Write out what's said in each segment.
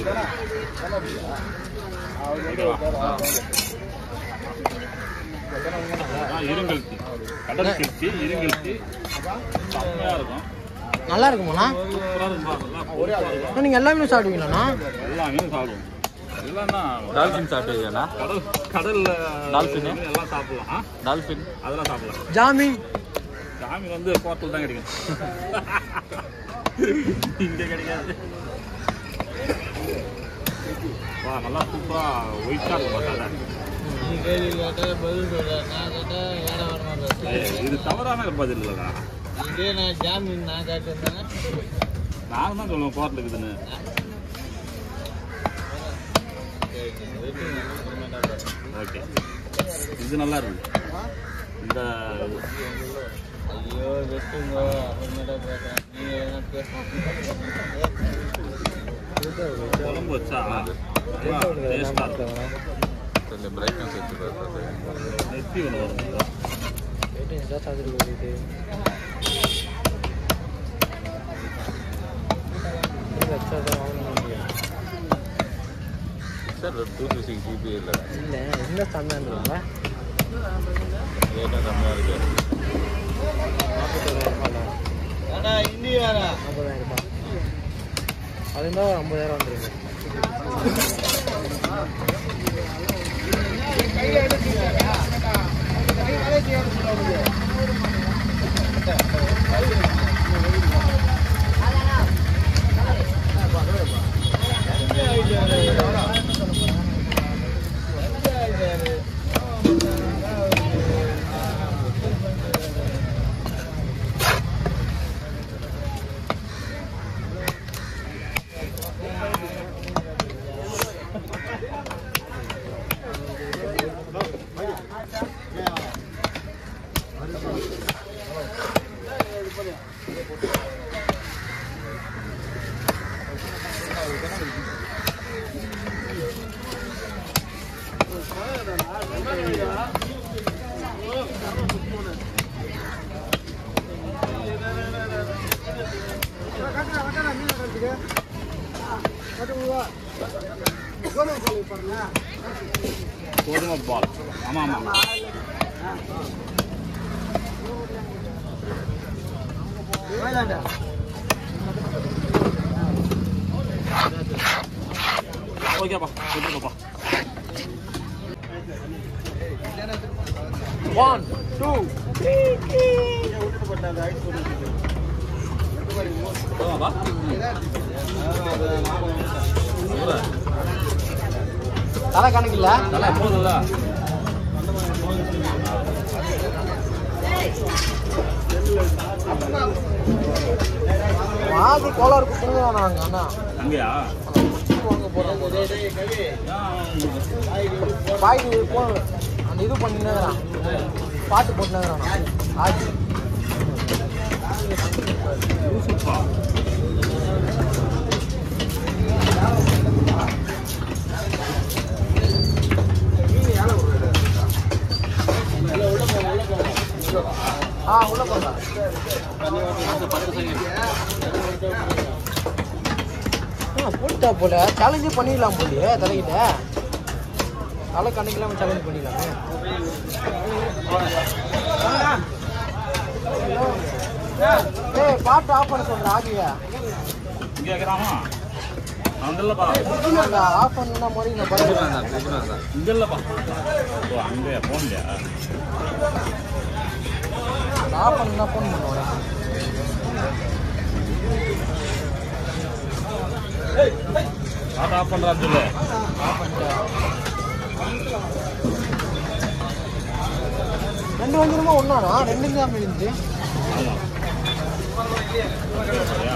இருங்கல்ச்சி கடல் கிழ்ச்சி இருங்கல்ச்சி செம்மையா இருக்கும் நல்லா இருக்குமாண்ணா சூப்பரா இருக்கும் நல்லா பொறுப்பா இருக்கும் நீங்கள் எல்லாமே சாப்பிடுவீங்களாண்ணா எல்லா மீனும் சாப்பிடுவோம் எல்லாம் டால்ஃபின் சாப்பிட்டுருக்கேண்ணா கடல் கடல்ல டால்ஃபின்? மீன் எல்லாம் சாப்பிடலாம் ஆ? டால்ஃபின் அதெல்லாம் சாப்பிடலாம் ஜாமீன் ஜாமீன் வந்து கோர்ட்டில் தான் கிடைக்கும் இங்க கிடைக்காது வா நல்லா சூப்பரா ஒயிட்டா இருக்கும் கடை நீ கேள்வி கேட்டா பதில் சொல்ற நான் கேட்டா ஏடாவரமா பேசுறேன் ஏய், இது தவறான பதில் இல்லைடா இதே நான் ஜாமீன் நான் கேட்டிருந்தேன்னா நான் தான் சொல்லுவேன் கோர்ட்டில் இருக்குதுன்னு ஓகே இது நல்லா இருக்கு இந்த ஐயோ வெட்டுங்க அப்புறமேட்டா பேசுறேன் நீங்க எதனா பேசணும் குழம்பு வச்சா டேஸ்டாக இருக்கும் கொஞ்சம் பிரைட்னஸ் வச்சு நெத்தி ஒன்று வரும் சார் டூ ஃபிஃப்டி ஜிபி இல்லை இல்லை எந்த சந்தைன்றவங்க ரேட்டாக கம்மியாக இருக்கு ஏடா இந்தி வேற ஐம்பதாயிரம் ரூபாய் அது இருந்தால் ஒரு ஐம்பதாயிரம் வந்துருக்கு கோதுமை பால் ஆமாம் ஆமாம் ஓகேப்பா கொடுத்துருப்பா ஒன் டூ போதுமாப்பா தலை கணக்கில்ல நல்லா போதும்ல வாங்கி கோளாறு கொடுத்துருங்க நாங்க அண்ணா அங்கேயா வாங்க போடுறோம் ஏன் பாய்க்கு போ அந்த இது பண்ணினேங்கிறான் பாட்டு போட்டுனேங்கிறான் ஆச்சு யூசுப்பா ஆ உள்ள போங்க ஆ போட்டா போல சேலஞ்சு பண்ணிடலாம் போலியே தலைகிட்ட தலை கணக்கில்லாம சேலஞ்ச் பண்ணிடலாமே ஏய் பாட்டு ஆஃப் பண்ண சொல்றேன் ஆகிய இங்கே இருக்கிறாமா அங்கல்லப்பா ஆஃப் பண்ணா மாதிரி நான் படம் வேண்டாம் ஃப்ரிட்ஜ் வேண்டாம் இங்க இல்லப்பா ஓ அங்கே போகலையா ஆஃப் பண்ணா ஃபோன் பண்ணுவேன் ஆட்டோ ஆஃப் பண்ணுறான்னு சொல்லு ஆஃப் பண்ணிட்டேன் ரெண்டு வஞ்சிரமா ஒன்னானா ரெண்டு தான் இருந்துச்சு ஆமாம் சரியா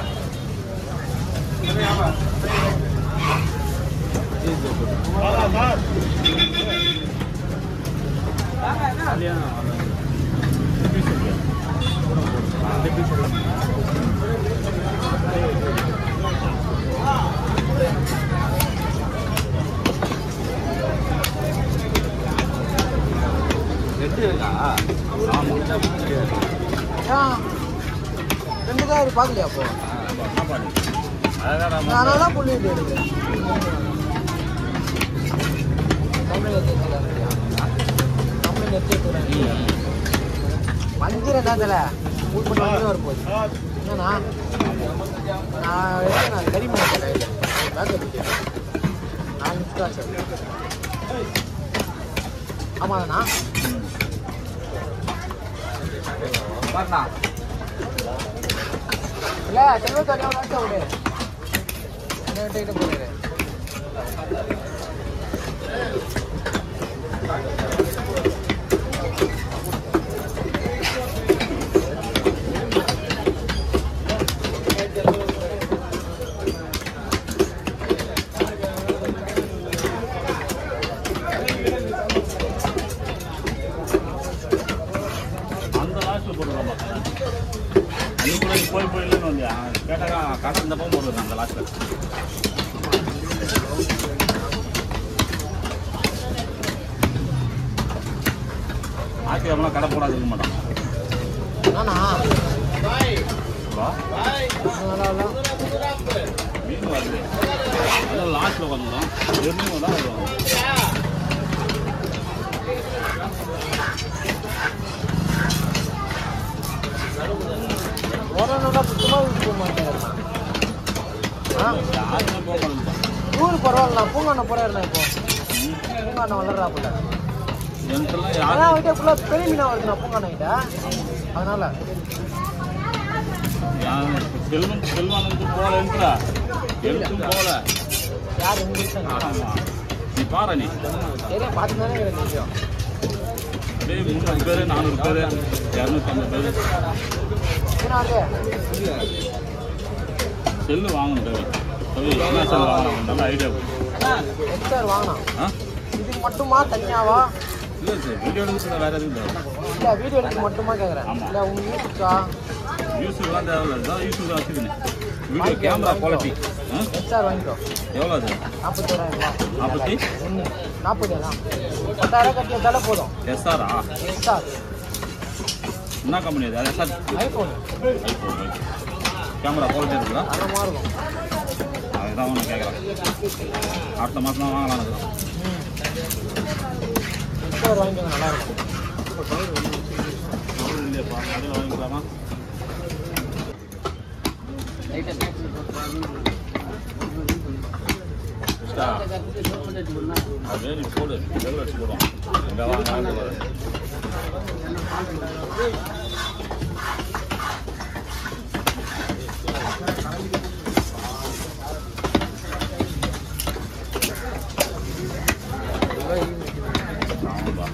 நெட்டு இருக்கா ஏன் ரெண்டு தான் இருக்கு பார்க்கலையா அப்போ என்ன பண்ணு அதான் நான் நல்லா புள்ளி எடுக்கிறேன் வஞ்சிரம் என்ன தல மூணு மணி வரைக்கும் வர போகுது என்னண்ணா நான் எடுத்தேன் கறி மாட்டேன் கையில் பேக்கெட் நாலு நிமிஷம் சார் ஆமாண்ணா இல்லை செல்வ தனியாக தான் விடு என்ன கிட்ட போயிடு அந்த லாஸ்ட்ல போட்டுருவோம் அன்னைக்கு கூட நீ போய் போய் இல்லைன்னு வந்தியா கேட்டாக்கா கடை இந்த பக்கம் போடுறது அந்த லாஸ்ட்ல ஆத்தி அவங்களாம் கடை போடாது இருக்க மாட்டான் நானா ஹலோ நல்லா இல்லை மீன் வருது அதான் லாஸ்ட்ல வந்துடும் வெறும் தான் வருவாங்க வரணும்னா சுத்தமாக வீட்டுக்கு போக மாட்டேன் ஆ யாருமே போக மாட்டேன் ஊர் பரவாயில்ல நான் பூங்காண்ண போறேன் இப்போ பூங்காண்ண வளர்றாப்புல எனக்கெல்லாம் அதான் யாரும் அவர்கிட்ட ஃபுல்லாக பெரிய மீனாக வருது நான் பூங்காண்ண கிட்ட அதனால யாரும் செல்வன் செல்வானுக்கு போகலன்றா எழுத்தும் போகல யார் எங்க இருக்காங்க ஆமா நீ பாரு நீ சரியா பார்த்து தானே எனக்கு தெரியும் அப்படியே முந்நூறு பேர் நானூறு பேர் இரநூத்தம்பது பேர் ஏன்னா அது செல்லு வாங்கணும் கவி கவி என்ன செல் வாங்கணும் நல்ல ஐடியா எக்ஸ்ஆர் வாங்கினான் ஆ இதுக்கு மட்டுமா தனியாவா இல்லை சார் வீடியோ எடுக்கிறது வேறு எதுவும் தேவை இல்லை வீடியோ எடுக்க மட்டுமா கேட்குறேன் ஆமா. இல்லை உங்க யூடியூப்ஸா யூஸுக்குலாம் தேவையில்ல தான் யூஸுக்கு தான் வச்சுக்கணும் வீடியோ கேமரா குவாலிட்டி ஆ எக்ஸ்ஆர் வாங்கிக்கோ எவ்வளோ அது நாற்பத்தோராயிரம் நாற்பத்தி ஒன்று நாற்பது தான் பத்தாயிரம் கட்டி வந்தாலே போதும் எஸ்ஆரா எக்ஸ்ஆர் என்ன கம்பெனி அது XR iPhone iPhone camera quality இருக்குதா தரமாக இருக்கும் அதுதான் ஒன்று கேட்குறேன் அடுத்த மாதம் தான் வாங்கலாம் இருக்கிறோம் எக்ஸ்ஆர் வாங்கிக்கோங்க நல்லா இருக்கும் இல்லையாப்பா அதில் வாங்கிக்கலாமா இஷ்டா? அப்படியே நீ போடு வெள்ள வச்சு போடுவோம் எங்கே வாங்க வாங்க பாரு. ஆமாப்பா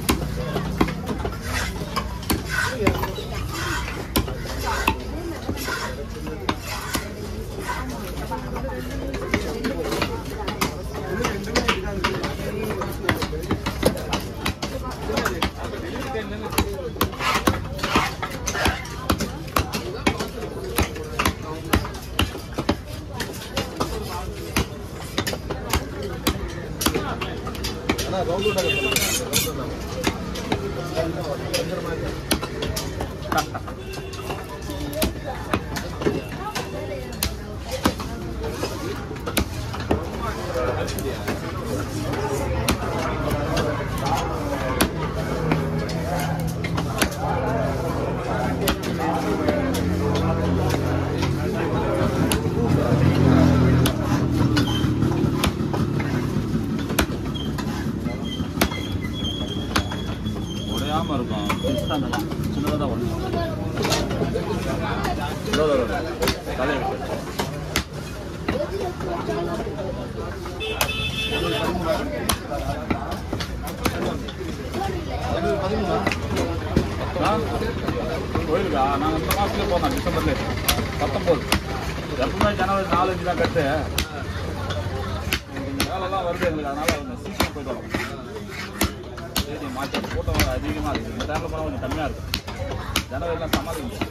உடையாம இருக்கும் இன்ஸ்டாண்டெல்லாம் சின்னதாக தான் ஒன்று தலையை விட்டு ஆ? கோயிலுக்கா நாங்கள் இந்த மாதத்துலேயே போனோம் டிசம்பர்லேயே பத்தொம்போது எப்பவுமே ஜனவரி நாலஞ்சு தான் கட்டு வேலைலாம் வருது எங்களுக்கு அதனால கொஞ்சம் சீக்கிரம் போயிட்டு வரோம் சரி மாற்றி கூட்டம் அதிகமாக இருக்குது இந்த டைமில் போனால் கொஞ்சம் கம்மியாக இருக்கும் ஜனவரிலாம் சமாளிக்க முடியும்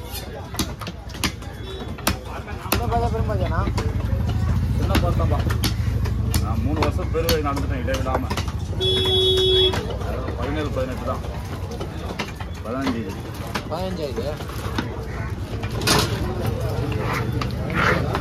இன்னும் பார்த்தா பெரும்பாஜானா சின்ன பொருத்தம்பா நான் மூணு வருஷம் பெருவை நடந்துட்டேன் இடைவிடாமல் பதினேழு பதினெட்டு தான் பதினஞ்சு பதினஞ்சாயிரம்